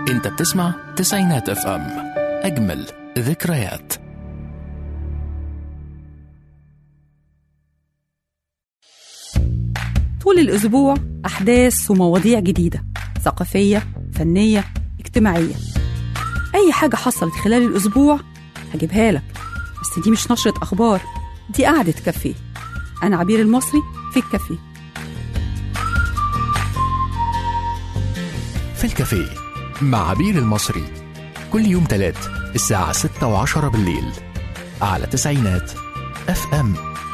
انت بتسمع تسعينات اف ام اجمل ذكريات طول الأسبوع أحداث ومواضيع جديدة ثقافية فنية اجتماعية أي حاجة حصلت خلال الأسبوع هجيبها لك بس دي مش نشرة أخبار دي قعدة كافيه أنا عبير المصري في الكافيه في الكافيه مع عبير المصري كل يوم تلات الساعة ستة وعشرة بالليل على تسعينات اف ام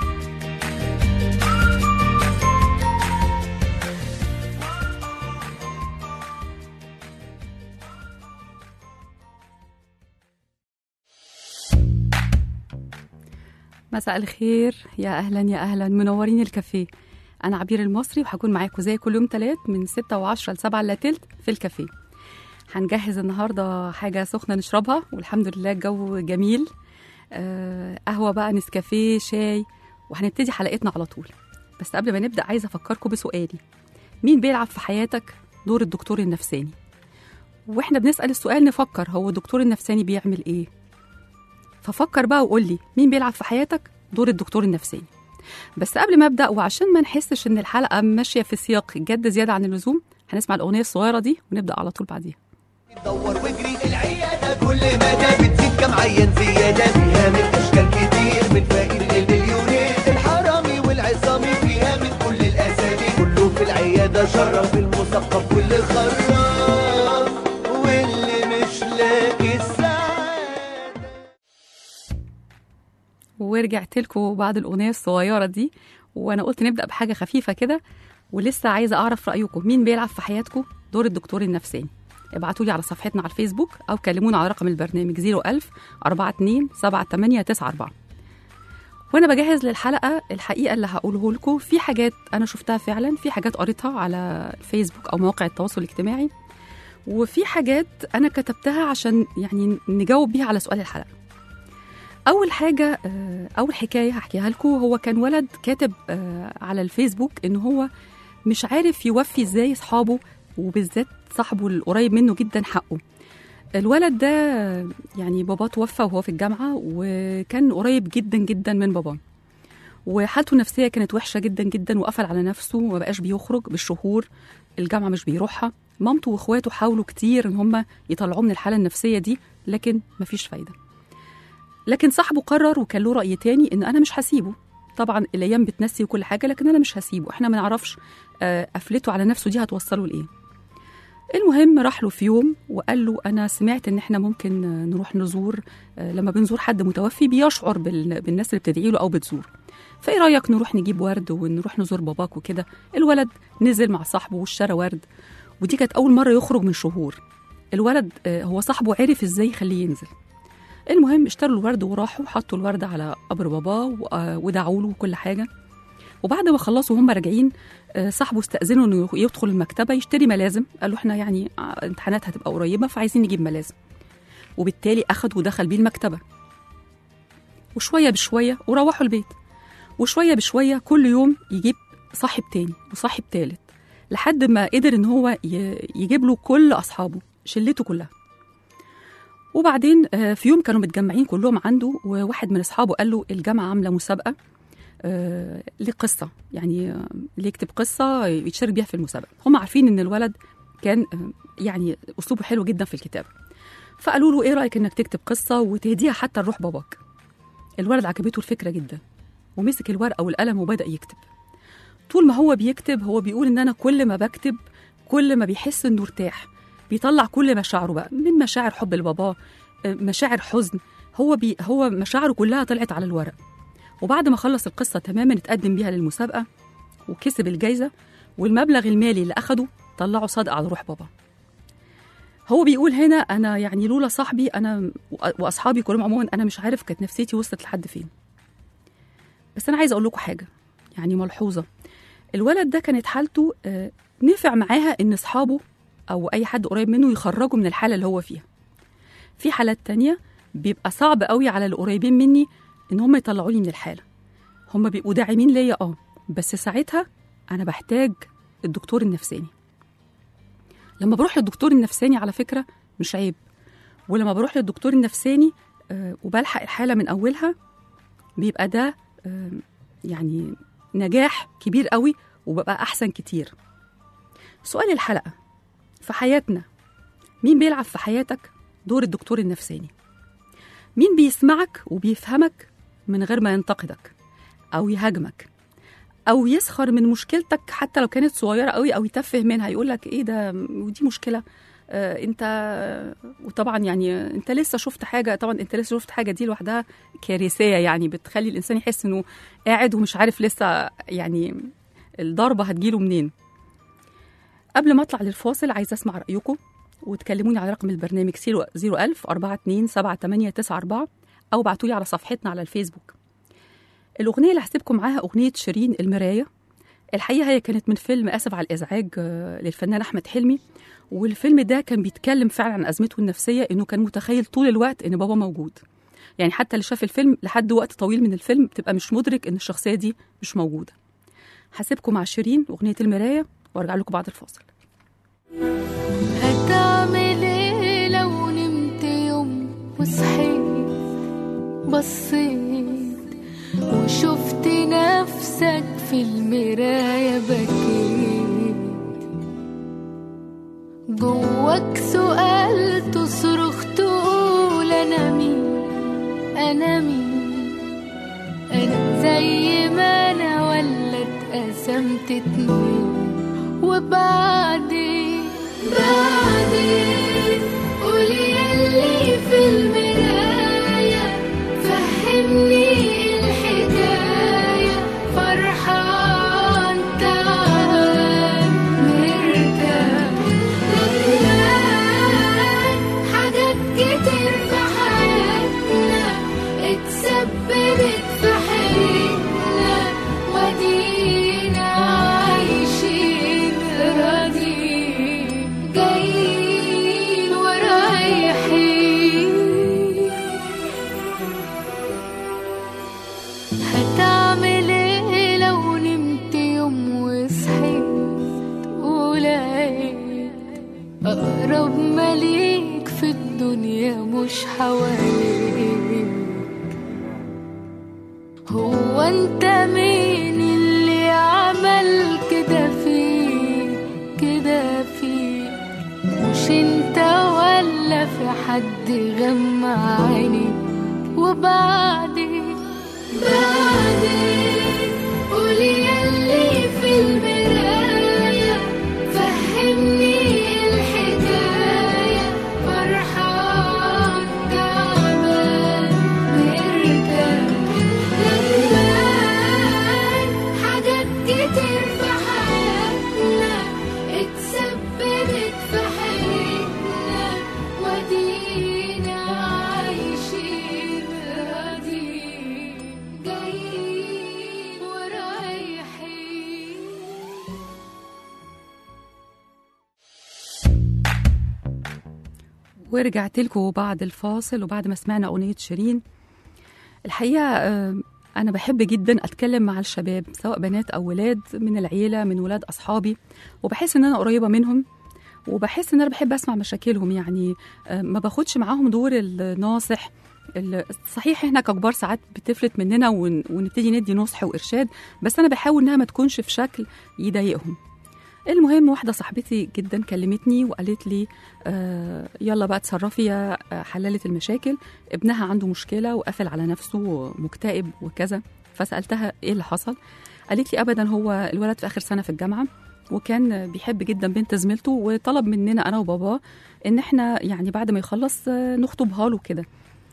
مساء الخير يا أهلا يا أهلا منورين الكافيه أنا عبير المصري وهكون معاكم زي كل يوم تلات من ستة وعشرة لسبعة إلا تلت في الكافيه هنجهز النهاردة حاجة سخنة نشربها والحمد لله الجو جميل آه، قهوة بقى نسكافيه شاي وهنبتدي حلقتنا على طول بس قبل ما نبدأ عايزة أفكركم بسؤالي مين بيلعب في حياتك دور الدكتور النفساني واحنا بنسأل السؤال نفكر هو الدكتور النفساني بيعمل ايه ففكر بقى وقول لي مين بيلعب في حياتك دور الدكتور النفساني بس قبل ما ابدا وعشان ما نحسش ان الحلقه ماشيه في سياق جد زياده عن اللزوم هنسمع الاغنيه الصغيره دي ونبدا على طول بعديها دور واجري العيادة كل مدى بتزيد كم عيان زيادة فيها من أشكال كتير من فقير للمليونير الحرامي والعصامي فيها من كل الأسامي كله في العيادة شرف المثقف واللي خرف واللي مش لاقي السعادة ورجعت لكم بعد الاغنيه الصغيره دي وانا قلت نبدا بحاجه خفيفه كده ولسه عايزه اعرف رايكم مين بيلعب في حياتكم دور الدكتور النفساني ابعتوا لي على صفحتنا على الفيسبوك او كلمونا على رقم البرنامج 01000 42 7894 وانا بجهز للحلقه الحقيقه اللي هقوله لكم في حاجات انا شفتها فعلا في حاجات قريتها على الفيسبوك او مواقع التواصل الاجتماعي وفي حاجات انا كتبتها عشان يعني نجاوب بيها على سؤال الحلقه اول حاجه آه، اول حكايه هحكيها لكم هو كان ولد كاتب آه، على الفيسبوك ان هو مش عارف يوفي ازاي اصحابه وبالذات صاحبه القريب منه جدا حقه الولد ده يعني باباه توفى وهو في الجامعه وكان قريب جدا جدا من باباه وحالته النفسيه كانت وحشه جدا جدا وقفل على نفسه وما بقاش بيخرج بالشهور الجامعه مش بيروحها مامته واخواته حاولوا كتير ان هم يطلعوه من الحاله النفسيه دي لكن مفيش فايده لكن صاحبه قرر وكان له راي تاني ان انا مش هسيبه طبعا الايام بتنسي وكل حاجه لكن انا مش هسيبه احنا ما نعرفش آه، قفلته على نفسه دي هتوصله لايه المهم راح له في يوم وقال له انا سمعت ان احنا ممكن آه، نروح نزور آه، لما بنزور حد متوفي بيشعر بال- بالناس اللي بتدعي له او بتزور فايه رايك نروح نجيب ورد ونروح نزور باباك وكده الولد نزل مع صاحبه واشترى ورد ودي كانت اول مره يخرج من شهور الولد آه، هو صاحبه عرف ازاي يخليه ينزل المهم اشتروا الورد وراحوا حطوا الورد على قبر باباه و- آه، ودعوا له وكل حاجه وبعد ما خلصوا وهم راجعين آه، صاحبه استأذنه انه يدخل المكتبه يشتري ملازم قال له احنا يعني آه، امتحانات هتبقى قريبه فعايزين نجيب ملازم وبالتالي اخد ودخل بيه المكتبه وشويه بشويه وروحوا البيت وشويه بشويه كل يوم يجيب صاحب تاني وصاحب تالت لحد ما قدر ان هو ي- يجيب له كل اصحابه شلته كلها وبعدين آه، في يوم كانوا متجمعين كلهم عنده وواحد من اصحابه قال له الجامعه عامله مسابقه آه، لقصه يعني آه، اللي يكتب قصه يتشارك بيها في المسابقه هم عارفين ان الولد كان آه، يعني اسلوبه حلو جدا في الكتابه فقالوا له ايه رايك انك تكتب قصه وتهديها حتى لروح باباك الولد عجبته الفكره جدا ومسك الورقه والقلم وبدا يكتب طول ما هو بيكتب هو بيقول ان انا كل ما بكتب كل ما بيحس انه ارتاح بيطلع كل مشاعره بقى من مشاعر حب لباباه آه، مشاعر حزن هو بي هو مشاعره كلها طلعت على الورق وبعد ما خلص القصه تماما اتقدم بيها للمسابقه وكسب الجايزه والمبلغ المالي اللي اخده طلعه صادق على روح بابا هو بيقول هنا انا يعني لولا صاحبي انا واصحابي كلهم عموما انا مش عارف كانت نفسيتي وصلت لحد فين بس انا عايزه اقول لكم حاجه يعني ملحوظه الولد ده كانت حالته آه، نفع معاها ان اصحابه او اي حد قريب منه يخرجوا من الحاله اللي هو فيها في حالات تانية بيبقى صعب قوي على القريبين مني ان هم يطلعوني من الحاله هم بيبقوا داعمين ليا اه بس ساعتها انا بحتاج الدكتور النفساني لما بروح للدكتور النفساني على فكره مش عيب ولما بروح للدكتور النفساني آه، وبلحق الحاله من اولها بيبقى ده آه، يعني نجاح كبير قوي وببقى احسن كتير سؤال الحلقه في حياتنا مين بيلعب في حياتك دور الدكتور النفساني مين بيسمعك وبيفهمك من غير ما ينتقدك او يهاجمك او يسخر من مشكلتك حتى لو كانت صغيره قوي او يتفه منها يقول لك ايه ده ودي مشكله آه انت وطبعا يعني انت لسه شفت حاجه طبعا انت لسه شفت حاجه دي لوحدها كارثيه يعني بتخلي الانسان يحس انه قاعد ومش عارف لسه يعني الضربه هتجيله منين قبل ما اطلع للفاصل عايزه اسمع رايكم وتكلموني على رقم البرنامج 01000 42 7894 او ابعتوا لي على صفحتنا على الفيسبوك الأغنية اللي هسيبكم معاها أغنية شيرين المراية الحقيقة هي كانت من فيلم آسف على الإزعاج آه، للفنان أحمد حلمي والفيلم ده كان بيتكلم فعلا عن أزمته النفسية إنه كان متخيل طول الوقت إن بابا موجود يعني حتى اللي شاف الفيلم لحد وقت طويل من الفيلم بتبقى مش مدرك إن الشخصية دي مش موجودة هسيبكم مع شيرين أغنية المراية وارجع لكم بعد الفاصل هتعمل ايه لو نمت يوم وصحيت بصيت وشفت نفسك في المراية بكيت جواك سؤال تصرخ تقول أنا مين أنا مين أنا زي ما أنا ولا اتقسمت اتنين وبعدين بعدين قولي يلي في المراية فهمني الحكاية فرحان تعبان مرتاح ندمان حاجات كتير في حياتنا اتسببت في حياتنا ودينا عايشين راضيين جايين ورايحين هتعمل ايه لو نمت يوم وصحيت ولقيت اقرب مليك في الدنيا مش حواليك هو انت مين اللي عمل كده فيك كده فيك مش انت ولا في حد غمى عينيك وبعدين بعدين قولي يلي في المراية فهمني الحكاية فرحان تعبان مرتاح ندمان حاجات كتير في حياتنا اتسببت في حياتنا ودينا عايشين راضيين جايين ورايحين ورجعت لكم بعد الفاصل وبعد ما سمعنا أغنية شيرين الحقيقة آه، أنا بحب جدا أتكلم مع الشباب سواء بنات أو ولاد من العيلة من ولاد أصحابي وبحس إن أنا قريبة منهم وبحس إن أنا بحب أسمع مشاكلهم يعني آه، ما باخدش معاهم دور الناصح ال- صحيح احنا ككبار ساعات بتفلت مننا ون- ونبتدي ندي نصح وارشاد بس انا بحاول انها ما تكونش في شكل يضايقهم المهم واحدة صاحبتي جدا كلمتني وقالت لي آه يلا بقى اتصرفي يا آه، حلالة المشاكل ابنها عنده مشكلة وقافل على نفسه مكتئب وكذا فسألتها ايه اللي حصل قالت لي ابدا هو الولد في اخر سنة في الجامعة وكان بيحب جدا بنت زميلته وطلب مننا انا وباباه ان احنا يعني بعد ما يخلص آه، نخطبها له كده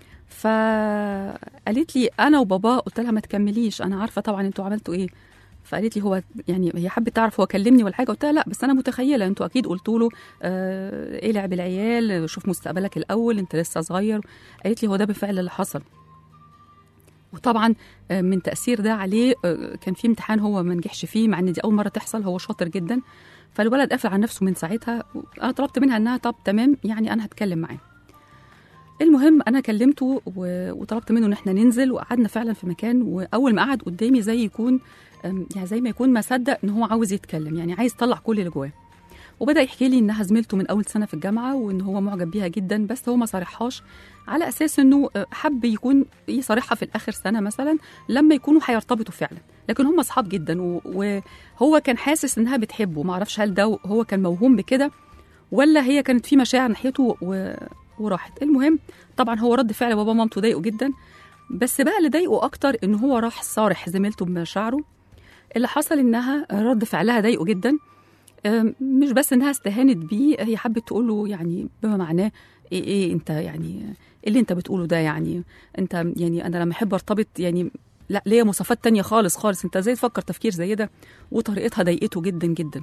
فقالت لي انا وباباه قلت لها ما تكمليش انا عارفه طبعا انتوا عملتوا ايه فقالت لي هو يعني هي حبت تعرف هو كلمني ولا حاجه قلت لها لا بس انا متخيله انتوا اكيد قلتوا له آه ايه لعب العيال شوف مستقبلك الاول انت لسه صغير قالت لي هو ده بالفعل اللي حصل وطبعا آه، من تاثير ده عليه آه، كان في امتحان هو ما نجحش فيه مع ان دي اول مره تحصل هو شاطر جدا فالولد قافل على نفسه من ساعتها انا طلبت منها انها طب تمام يعني انا هتكلم معاه المهم انا كلمته و- وطلبت منه ان احنا ننزل وقعدنا فعلا في مكان واول ما قعد قدامي زي يكون أم، يعني زي ما يكون ما صدق ان هو عاوز يتكلم يعني عايز يطلع كل اللي جواه وبدا يحكي لي انها زميلته من اول سنه في الجامعه وان هو معجب بيها جدا بس هو ما صارحهاش على اساس انه آه، حب يكون يصارحها في الاخر سنه مثلا لما يكونوا هيرتبطوا فعلا لكن هم اصحاب جدا و- وهو كان حاسس انها بتحبه ما اعرفش هل ده هو كان موهوم بكده ولا هي كانت في مشاعر ناحيته و... وراحت المهم طبعا هو رد فعل بابا مامته ضايقه جدا بس بقى اللي ضايقه اكتر ان هو راح صارح زميلته بمشاعره اللي حصل انها رد فعلها ضايقه جدا أم، مش بس انها استهانت بيه هي حبت تقول له يعني بما معناه ايه ايه انت يعني ايه اللي انت بتقوله ده يعني انت يعني انا لما احب ارتبط يعني لا ليا مواصفات تانية خالص خالص انت ازاي تفكر تفكير زي ده وطريقتها ضايقته جدا جدا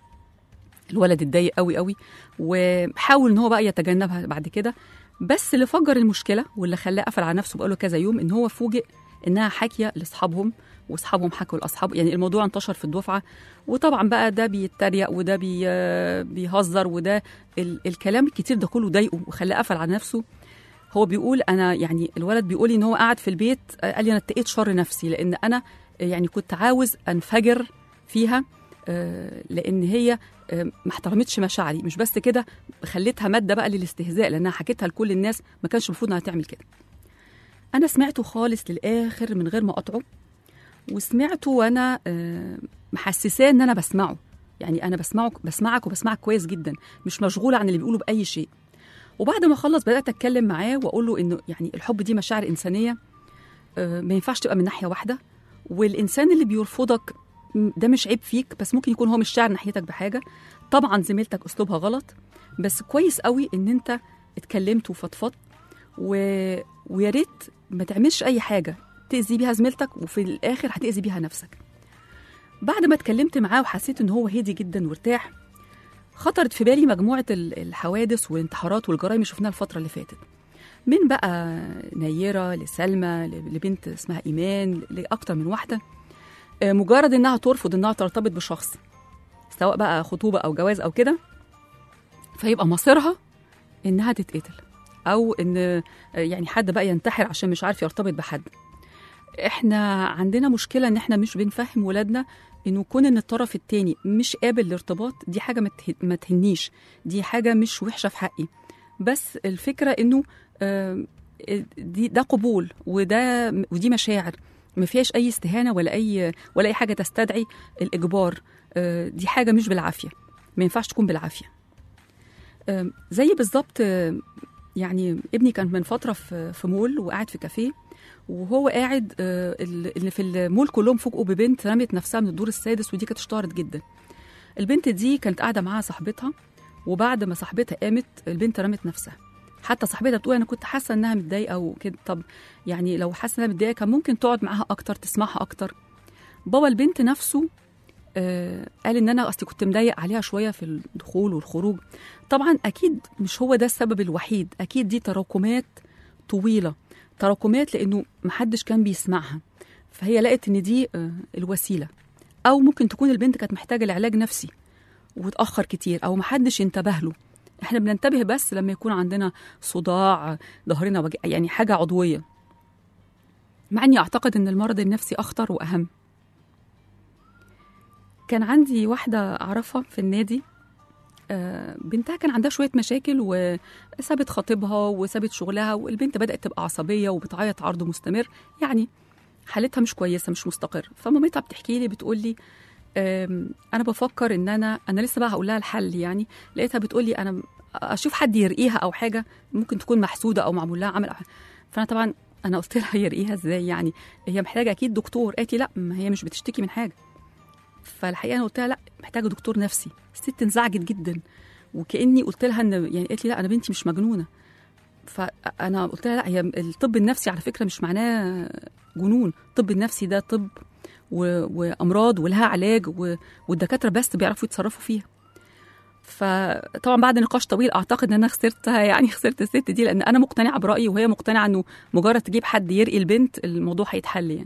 الولد اتضايق قوي قوي وحاول ان هو بقى يتجنبها بعد كده بس اللي فجر المشكله واللي خلاه قفل على نفسه بقاله كذا يوم ان هو فوجئ انها حاكيه لاصحابهم واصحابهم حكوا لاصحاب يعني الموضوع انتشر في الدفعه وطبعا بقى ده بيتريق وده بي بيهزر وده ال الكلام الكتير ده كله ضايقه وخلاه قفل على نفسه هو بيقول انا يعني الولد بيقول لي ان هو قاعد في البيت آه، قال لي انا اتقيت شر نفسي لان انا آه، يعني كنت عاوز انفجر فيها آه، لان هي آه، ما احترمتش مشاعري مش بس كده خليتها ماده بقى للاستهزاء لانها حكيتها لكل الناس ما كانش المفروض انها تعمل كده انا سمعته خالص للاخر من غير ما اقطعه وسمعته وانا آه، محسساه ان انا بسمعه يعني انا بسمعه بسمعك وبسمعك كويس جدا مش مشغوله عن اللي بيقوله باي شيء وبعد ما خلص بدات اتكلم معاه واقول له انه يعني الحب دي مشاعر انسانيه آه، ما ينفعش تبقى من ناحيه واحده والانسان اللي بيرفضك م- ده مش عيب فيك بس ممكن يكون هو مش شاعر ناحيتك بحاجه طبعا زميلتك اسلوبها غلط بس كويس قوي ان انت اتكلمت وفضفضت و... ويا ريت ما تعملش اي حاجه تاذي بيها زميلتك وفي الاخر هتاذي بيها نفسك بعد ما اتكلمت معاه وحسيت ان هو هادي جدا وارتاح خطرت في بالي مجموعه ال- الحوادث والانتحارات والجرائم اللي شفناها الفتره اللي فاتت من بقى نيرة لسلمى ل- لبنت اسمها إيمان لأكتر من واحدة آه، مجرد إنها ترفض إنها ترتبط بشخص سواء بقى خطوبة أو جواز أو كده فيبقى مصيرها إنها تتقتل أو إن آه، يعني حد بقى ينتحر عشان مش عارف يرتبط بحد إحنا عندنا مشكلة إن إحنا مش بنفهم ولادنا إنه كون إن الطرف التاني مش قابل للارتباط دي حاجة ما ته- ما تهنيش دي حاجة مش وحشة في حقي بس الفكرة إنه آم، دي ده قبول وده ودي مشاعر ما فيهاش اي استهانه ولا اي ولا اي حاجه تستدعي الاجبار آه، دي حاجه مش بالعافيه ما ينفعش تكون بالعافيه آم، زي بالظبط آه، يعني ابني كان من فتره في في مول وقاعد في كافيه وهو قاعد آه، ال- اللي في المول كلهم فوجئوا ببنت رمت نفسها من الدور السادس ودي كانت اشتهرت جدا البنت دي كانت قاعده معاها صاحبتها وبعد ما صاحبتها قامت البنت رمت نفسها حتى صاحبتها بتقول انا كنت حاسه انها متضايقه وكده طب يعني لو حاسه انها متضايقه كان ممكن تقعد معاها اكتر تسمعها اكتر بابا البنت نفسه آه قال ان انا اصلي كنت مضايق عليها شويه في الدخول والخروج طبعا اكيد مش هو ده السبب الوحيد اكيد دي تراكمات طويله تراكمات لانه محدش كان بيسمعها فهي لقت ان دي آه الوسيله او ممكن تكون البنت كانت محتاجه لعلاج نفسي وتاخر كتير او محدش ينتبه له احنا بننتبه بس لما يكون عندنا صداع ظهرنا وجع يعني حاجه عضويه مع اني اعتقد ان المرض النفسي اخطر واهم كان عندي واحده اعرفها في النادي آه، بنتها كان عندها شويه مشاكل وسابت خطيبها وسابت شغلها والبنت بدات تبقى عصبيه وبتعيط عرض مستمر يعني حالتها مش كويسه مش مستقر فمامتها بتحكي لي بتقول لي آم، انا بفكر ان انا انا لسه بقى هقول لها الحل يعني لقيتها بتقول لي انا اشوف حد يرقيها او حاجه ممكن تكون محسوده او معمول لها عمل أو حاجة. فانا طبعا انا قلت لها يرقيها ازاي يعني هي محتاجه اكيد دكتور قالت لي لا ما هي مش بتشتكي من حاجه فالحقيقه انا قلت لها لا محتاجه دكتور نفسي الست انزعجت جدا وكاني قلت لها ان يعني قالت لي لا انا بنتي مش مجنونه فانا قلت لها لا هي الطب النفسي على فكره مش معناه جنون الطب النفسي ده طب و... وامراض ولها علاج و... والدكاتره بس بيعرفوا يتصرفوا فيها فطبعا بعد نقاش طويل اعتقد ان انا خسرتها يعني خسرت الست دي لان انا مقتنعه برايي وهي مقتنعه انه مجرد تجيب حد يرقي البنت الموضوع هيتحل يعني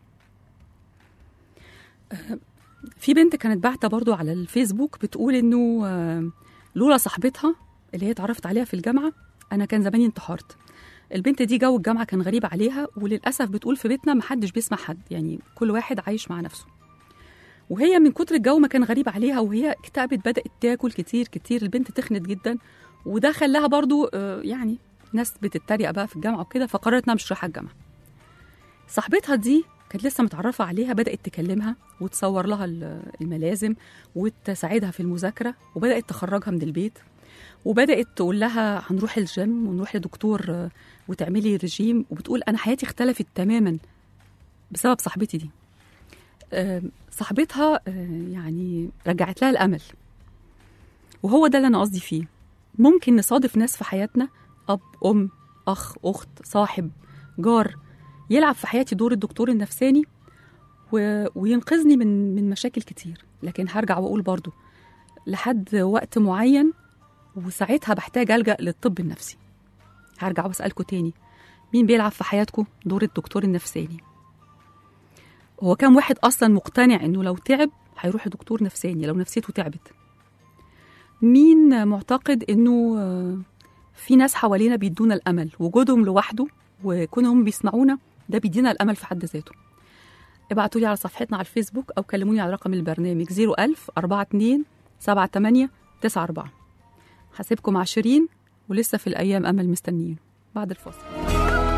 آه، في بنت كانت باعته برضو على الفيسبوك بتقول انه آه، لولا صاحبتها اللي هي اتعرفت عليها في الجامعه انا كان زماني انتحرت البنت دي جو الجامعه كان غريب عليها وللاسف بتقول في بيتنا محدش بيسمع حد يعني كل واحد عايش مع نفسه وهي من كتر الجو ما كان غريب عليها وهي اكتئبت بدات تاكل كتير كتير البنت تخنت جدا وده خلاها برضو آه، يعني ناس بتتريق بقى في الجامعه وكده فقررت انها مش رايحه الجامعه صاحبتها دي كانت لسه متعرفة عليها بدأت تكلمها وتصور لها ال- الملازم وتساعدها في المذاكرة وبدأت تخرجها من البيت وبدأت تقول لها هنروح الجيم ونروح لدكتور آه، وتعملي رجيم وبتقول أنا حياتي اختلفت تماما بسبب صاحبتي دي آه، صاحبتها آه، يعني رجعت لها الأمل وهو ده اللي أنا قصدي فيه ممكن نصادف ناس في حياتنا أب أم أخ أخت صاحب جار يلعب في حياتي دور الدكتور النفساني و... وينقذني من من مشاكل كتير لكن هرجع واقول برضو لحد وقت معين وساعتها بحتاج الجا للطب النفسي هرجع واسالكم تاني مين بيلعب في حياتكم دور الدكتور النفساني هو كام واحد اصلا مقتنع انه لو تعب هيروح لدكتور نفساني لو نفسيته تعبت مين معتقد انه آه، في ناس حوالينا بيدونا الامل وجودهم لوحده وكونهم بيسمعونا ده بيدينا الامل في حد ذاته ابعتوا لي على صفحتنا على الفيسبوك او كلموني على رقم البرنامج 01000 42 78 94 هسيبكم مع شيرين ولسه في الايام امل مستنيين بعد الفاصل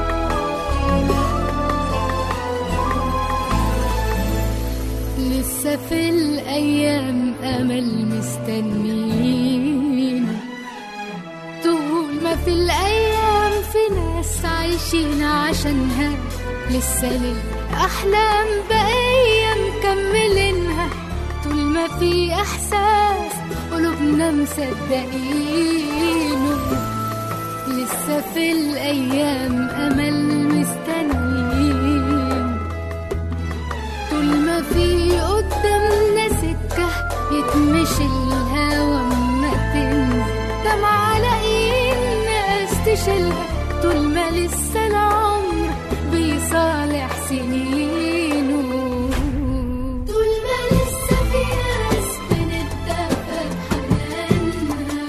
لسه في الأيام أمل مستنين طول ما في الأيام في ناس عايشين عشانها لسه للأحلام بقية مكملينها طول ما في إحساس قلوبنا مصدقينه لسه في الأيام أمل مستنيين طول ما في قدامنا سكة يتمشي الهوا ما تنزل دمعة على ايد ناس تشيلها طول ما لسه العمر بيصالح سنينه طول ما لسه في ناس بنتدفى بحنانها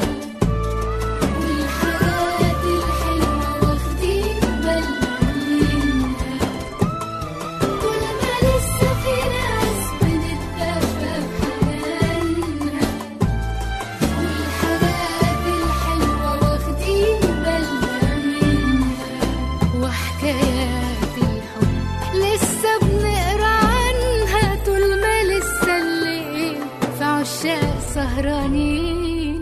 والحاجات الحلوة واخدين بالنا منها كل ما لسه في ناس بنتدفى بحنانها والحاجات الحلوة واخدين بالنا منها وحكايات الحب لسه بنقرا عنها طول ما لسه الليل في عشاق سهرانين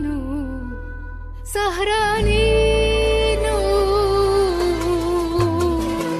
سهرانين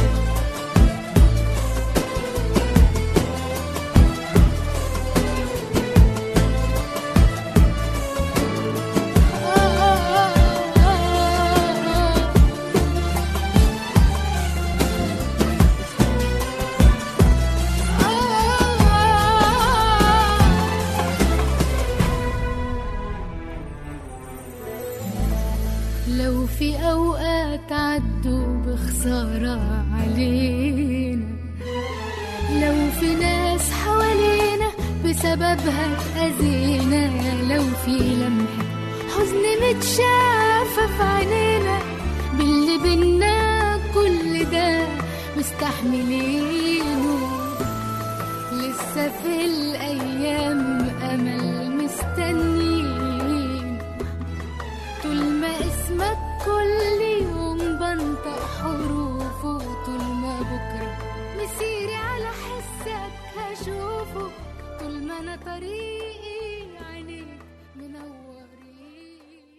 لو في أوقات عدوا بخسارة علينا لو في ناس حوالينا بسببها اتأذينا لو في لمحة حزن متشافة في عينينا باللي بينا كل ده مستحملينه لسه في الأيام أمل مستنيين طول ما اسمك كل يوم بنطق حروفه طول ما بكرة مسيري على حسك هشوفه طول ما أنا طريقي عينيك منورين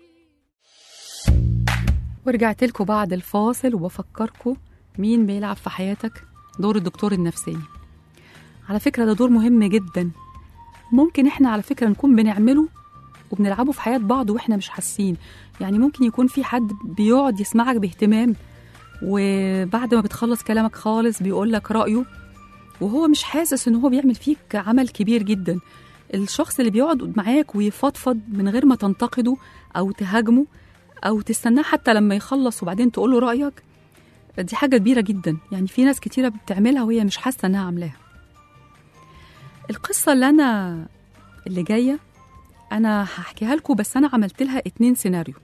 ورجعت لكم بعد الفاصل وبفكركم مين بيلعب في حياتك دور الدكتور النفساني على فكرة ده دور مهم جدا ممكن احنا على فكرة نكون بنعمله وبنلعبه في حياة بعض واحنا مش حاسين يعني ممكن يكون في حد بيقعد يسمعك باهتمام وبعد ما بتخلص كلامك خالص بيقول لك رأيه وهو مش حاسس ان هو بيعمل فيك عمل كبير جدا الشخص اللي بيقعد معاك ويفضفض من غير ما تنتقده او تهاجمه او تستناه حتى لما يخلص وبعدين تقول له رايك دي حاجه كبيره جدا يعني في ناس كتيره بتعملها وهي مش حاسه انها عاملاها القصه اللي انا اللي جايه انا هحكيها لكم بس انا عملت لها اتنين سيناريو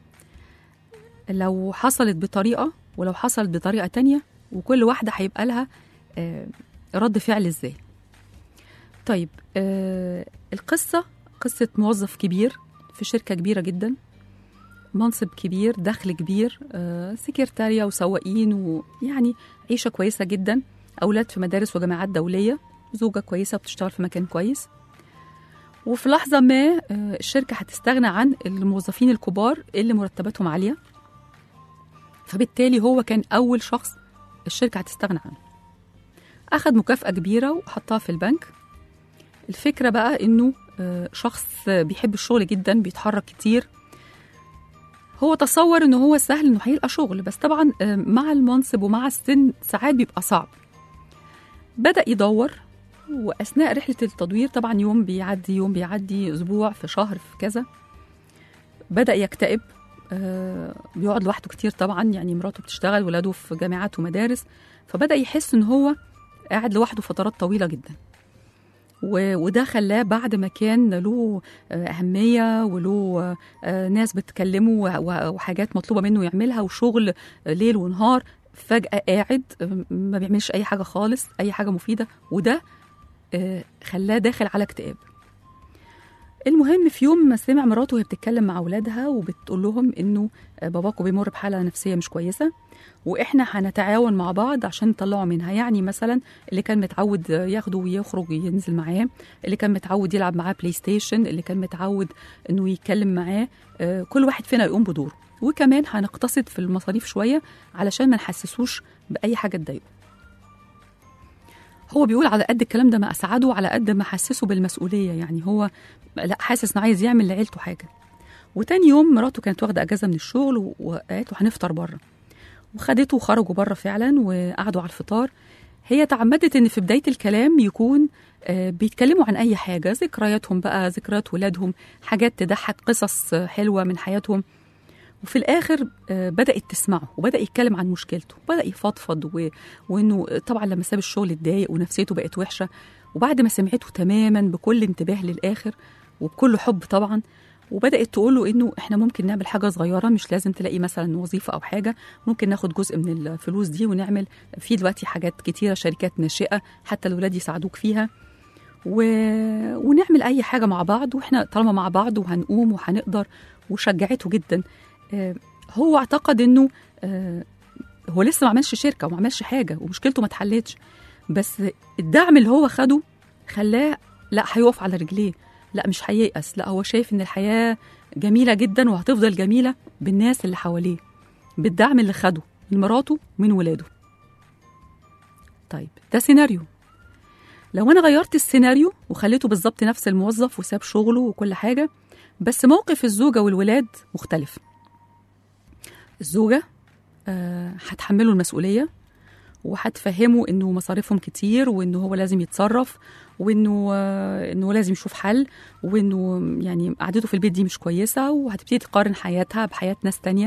لو حصلت بطريقه ولو حصلت بطريقه تانية وكل واحده هيبقى لها آه، رد فعل ازاي طيب آه القصة قصة موظف كبير في شركة كبيرة جدا منصب كبير دخل كبير آه سكرتارية وسواقين ويعني عيشة كويسة جدا أولاد في مدارس وجامعات دولية زوجة كويسة بتشتغل في مكان كويس وفي لحظة ما آه الشركة هتستغنى عن الموظفين الكبار اللي مرتباتهم عالية فبالتالي هو كان أول شخص الشركة هتستغنى عنه أخد مكافأة كبيرة وحطها في البنك الفكرة بقى إنه آه، شخص بيحب الشغل جدا بيتحرك كتير هو تصور إنه هو سهل إنه هيلقى شغل بس طبعا آه، مع المنصب ومع السن ساعات بيبقى صعب بدأ يدور وأثناء رحلة التدوير طبعا يوم بيعدي يوم بيعدي أسبوع في شهر في كذا بدأ يكتئب آه، بيقعد لوحده كتير طبعا يعني مراته بتشتغل ولاده في جامعات ومدارس فبدأ يحس إن هو قاعد لوحده فترات طويلة جدا و- وده خلاه بعد ما كان له آه، أهمية وله آه، ناس بتكلمه و- و- وحاجات مطلوبة منه يعملها وشغل آه، ليل ونهار فجأة قاعد آه، ما بيعملش أي حاجة خالص أي حاجة مفيدة وده آه، خلاه داخل على اكتئاب المهم في يوم ما سمع مراته وهي بتتكلم مع أولادها وبتقول لهم إنه آه، باباكو بيمر بحالة نفسية مش كويسة واحنا هنتعاون مع بعض عشان نطلعه منها يعني مثلا اللي كان متعود ياخده ويخرج ينزل معاه اللي كان متعود يلعب معاه بلاي ستيشن اللي كان متعود انه يتكلم معاه آه، كل واحد فينا يقوم بدوره وكمان هنقتصد في المصاريف شويه علشان ما نحسسوش باي حاجه تضايقه هو بيقول على قد الكلام ده ما اسعده على قد ما حسسه بالمسؤوليه يعني هو لا حاسس انه عايز يعمل لعيلته حاجه وتاني يوم مراته كانت واخده اجازه من الشغل و- وقالت له هنفطر بره وخدته وخرجوا بره فعلا وقعدوا على الفطار هي تعمدت ان في بدايه الكلام يكون آه، بيتكلموا عن اي حاجه ذكرياتهم بقى ذكريات ولادهم حاجات تضحك قصص آه، حلوه من حياتهم وفي الاخر آه، بدات تسمعه وبدا يتكلم عن مشكلته بدا يفضفض و... وانه طبعا لما ساب الشغل اتضايق ونفسيته بقت وحشه وبعد ما سمعته تماما بكل انتباه للاخر وبكل حب طبعا وبدات تقول له انه احنا ممكن نعمل حاجه صغيره مش لازم تلاقي مثلا وظيفه او حاجه ممكن ناخد جزء من الفلوس دي ونعمل في دلوقتي حاجات كتيره شركات ناشئه حتى الاولاد يساعدوك فيها و... ونعمل اي حاجه مع بعض واحنا طالما مع بعض وهنقوم وهنقدر وشجعته جدا آه، هو اعتقد انه آه، هو لسه ما عملش شركه وما عملش حاجه ومشكلته ما اتحلتش بس الدعم اللي هو خده خلاه لا هيقف على رجليه لا مش هييأس لا هو شايف ان الحياه جميله جدا وهتفضل جميله بالناس اللي حواليه بالدعم اللي خده من مراته ومن ولاده طيب ده سيناريو لو انا غيرت السيناريو وخليته بالظبط نفس الموظف وساب شغله وكل حاجه بس موقف الزوجه والولاد مختلف الزوجه آه، هتحمله المسؤوليه وهتفهمه انه مصاريفهم كتير وانه هو لازم يتصرف وانه آه، انه لازم يشوف حل وانه يعني قعدته في البيت دي مش كويسه وهتبتدي تقارن حياتها بحياه ناس تانية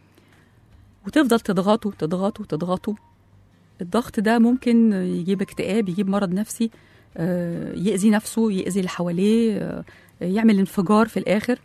وتفضل تضغطه تضغطه تضغطه الضغط ده ممكن يجيب اكتئاب يجيب مرض نفسي آه، يأذي نفسه يأذي اللي حواليه آه، يعمل انفجار في الآخر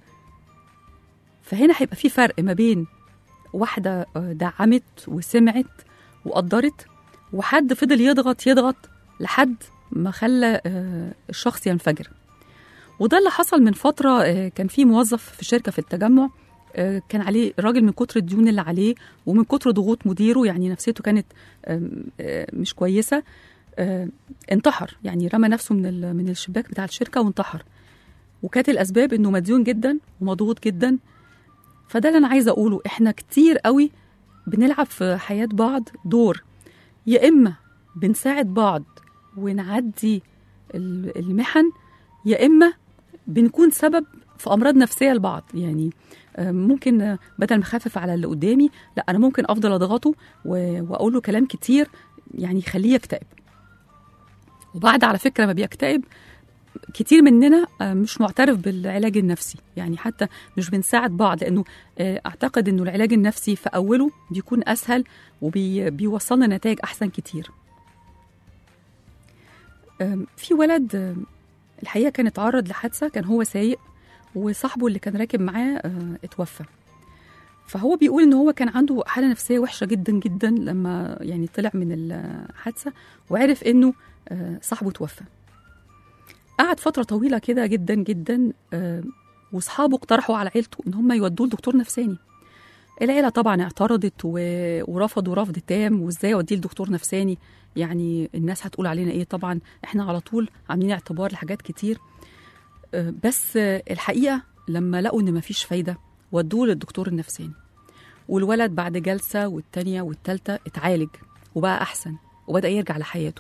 فهنا هيبقى في فرق ما بين واحدة آه، دعمت وسمعت وقدرت وحد فضل يضغط يضغط لحد ما خلى آه، الشخص ينفجر وده اللي حصل من فترة آه، كان في موظف في شركة في التجمع آه، كان عليه راجل من كتر الديون اللي عليه ومن كتر ضغوط مديره يعني نفسيته كانت آم، آه، مش كويسة آه، انتحر يعني رمى نفسه من ال- من الشباك بتاع الشركة وانتحر وكانت الأسباب إنه مديون جدا ومضغوط جدا فده اللي أنا عايزة أقوله إحنا كتير قوي بنلعب في حياة بعض دور يا إما بنساعد بعض ونعدي ال- المحن يا إما بنكون سبب في أمراض نفسية لبعض يعني آه، ممكن آه، بدل ما اخفف على اللي قدامي لا انا ممكن افضل اضغطه و- واقول له كلام كتير يعني يخليه يكتئب وبعد على فكره ما بيكتئب كتير مننا آه، مش معترف بالعلاج النفسي يعني حتى مش بنساعد بعض لانه آه، اعتقد انه العلاج النفسي في اوله بيكون اسهل وبيوصلنا نتائج احسن كتير آم، في ولد آم، الحقيقه كان اتعرض لحادثه كان هو سايق وصاحبه اللي كان راكب معاه آه، اتوفى فهو بيقول ان هو كان عنده حاله نفسيه وحشه جدا جدا لما يعني طلع من الحادثه وعرف انه آه، صاحبه توفى قعد فتره طويله كده جدا جدا آه، واصحابه اقترحوا على عيلته ان هم يودوه لدكتور نفساني العيله طبعا اعترضت و- ورفضوا رفض تام وازاي اوديه لدكتور نفساني يعني الناس هتقول علينا ايه طبعا احنا على طول عاملين اعتبار لحاجات كتير آه، بس آه، الحقيقه لما لقوا ان مفيش فايده ودوه للدكتور النفساني والولد بعد جلسه والتانيه والتالته اتعالج وبقى احسن وبدا يرجع لحياته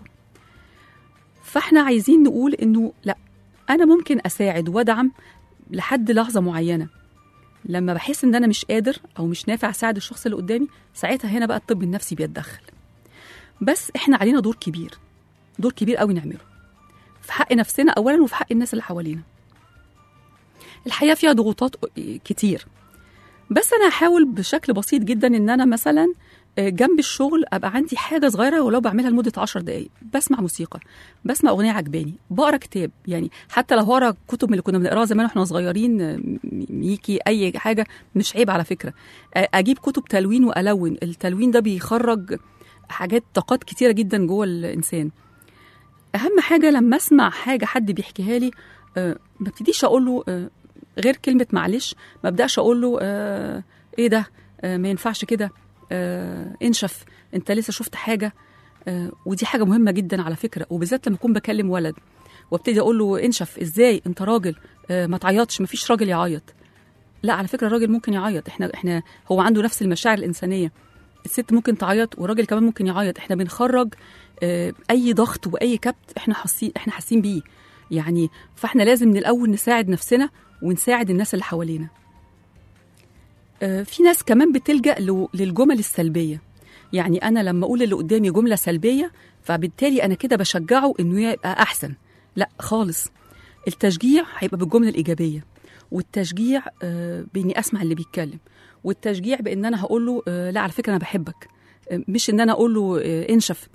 فاحنا عايزين نقول انه لا انا ممكن اساعد وادعم لحد لحظه معينه لما بحس ان انا مش قادر او مش نافع اساعد الشخص اللي قدامي ساعتها هنا بقى الطب النفسي بيتدخل بس احنا علينا دور كبير دور كبير قوي نعمله في حق نفسنا اولا وفي حق الناس اللي حوالينا الحياه فيها ضغوطات كتير بس انا هحاول بشكل بسيط جدا ان انا مثلا آه، جنب الشغل ابقى عندي حاجه صغيره ولو بعملها لمده 10 دقائق بسمع موسيقى بسمع اغنيه عجباني بقرا كتاب يعني حتى لو هقرا كتب من اللي كنا بنقراها زمان واحنا صغيرين آه، ميكي اي حاجه مش عيب على فكره آه، اجيب كتب تلوين والون التلوين ده بيخرج حاجات طاقات كتيره جدا جوه الانسان اهم حاجه لما اسمع حاجه حد بيحكيها لي آه، ما ابتديش اقول له آه، غير كلمه معلش ما ابداش اقول له آه، ايه ده آه، ما ينفعش كده آه، انشف انت لسه شفت حاجه آه، ودي حاجه مهمه جدا على فكره وبالذات لما اكون بكلم ولد وابتدي اقول له انشف ازاي انت راجل آه، ما تعيطش ما فيش راجل يعيط لا على فكره الراجل ممكن يعيط احنا احنا هو عنده نفس المشاعر الانسانيه الست ممكن تعيط والراجل كمان ممكن يعيط احنا بنخرج آه، اي ضغط واي كبت احنا حاسين احنا حاسين بيه يعني فاحنا لازم من الاول نساعد نفسنا ونساعد الناس اللي حوالينا آه، في ناس كمان بتلجأ ل- للجمل السلبية يعني أنا لما أقول اللي قدامي جملة سلبية فبالتالي أنا كده بشجعه إنه يبقى أحسن لا خالص التشجيع هيبقى بالجملة الإيجابية والتشجيع آه، بإني أسمع اللي بيتكلم والتشجيع بإن أنا هقول له آه، لا على فكرة أنا بحبك آه، مش إن أنا أقول له آه، انشف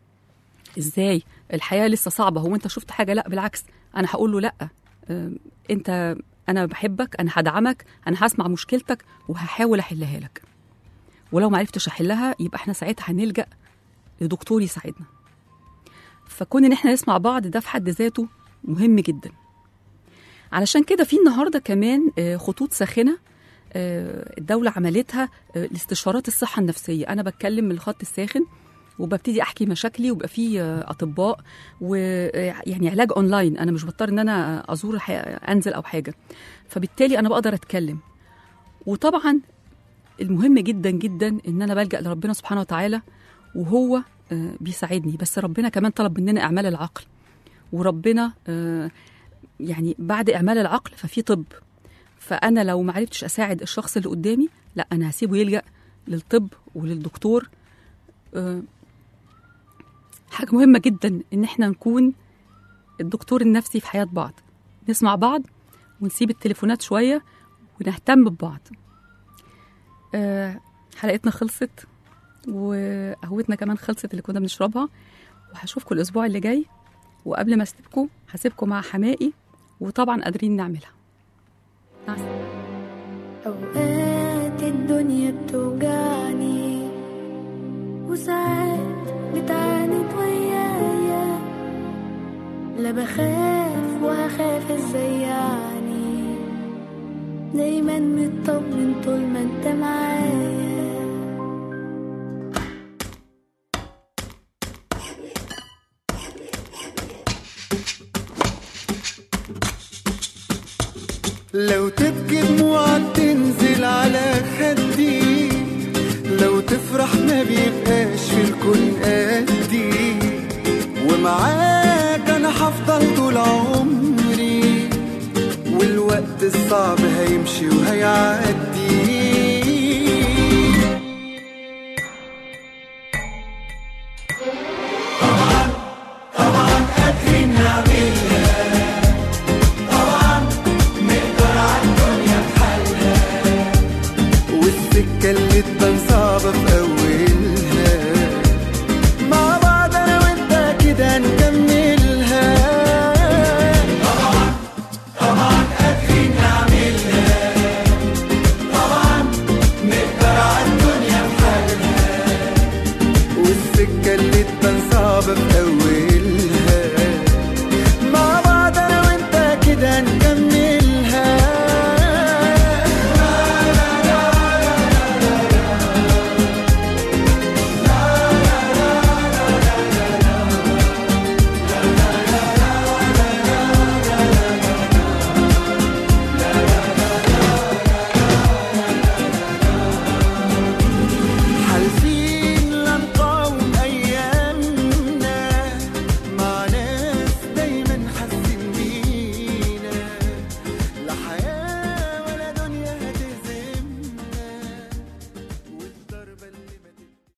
إزاي الحياة لسه صعبة هو أنت شفت حاجة لا بالعكس أنا هقول له لا آه، أنت انا بحبك انا هدعمك انا هسمع مشكلتك وهحاول احلها لك ولو ما عرفتش احلها يبقى احنا ساعتها هنلجا لدكتور يساعدنا فكون ان احنا نسمع بعض ده في حد ذاته مهم جدا علشان كده في النهارده كمان آه، خطوط ساخنه آه، الدوله عملتها آه، لاستشارات الصحه النفسيه انا بتكلم من الخط الساخن وببتدي احكي مشاكلي ويبقى في آه، اطباء ويعني علاج اونلاين انا مش بضطر ان انا ازور ح- انزل او حاجه فبالتالي انا بقدر اتكلم وطبعا المهم جدا جدا ان انا بلجا لربنا سبحانه وتعالى وهو آه، بيساعدني بس ربنا كمان طلب مننا اعمال العقل وربنا آه، يعني بعد اعمال العقل ففي طب فانا لو ما عرفتش اساعد الشخص اللي قدامي لا انا هسيبه يلجا للطب وللدكتور آه، حاجه مهمه جدا ان احنا نكون الدكتور النفسي في حياه بعض نسمع بعض ونسيب التليفونات شويه ونهتم ببعض آه، حلقتنا خلصت وقهوتنا كمان خلصت اللي كنا بنشربها وهشوفكم الاسبوع اللي جاي وقبل ما اسيبكم هسيبكم مع حمائي وطبعا قادرين نعملها مع السلامة. أوقات الدنيا بتوجعني وساعات بتعاند ويايا لا بخاف وهخاف ازاي يعني دايما مطمن طول ما انت معايا لو تبكي دموعك تنزل على خدي لو تفرح ما بيبقاش في الكون قدي ومعاك انا هفضل طول عمري والوقت الصعب هيمشي وهيعدي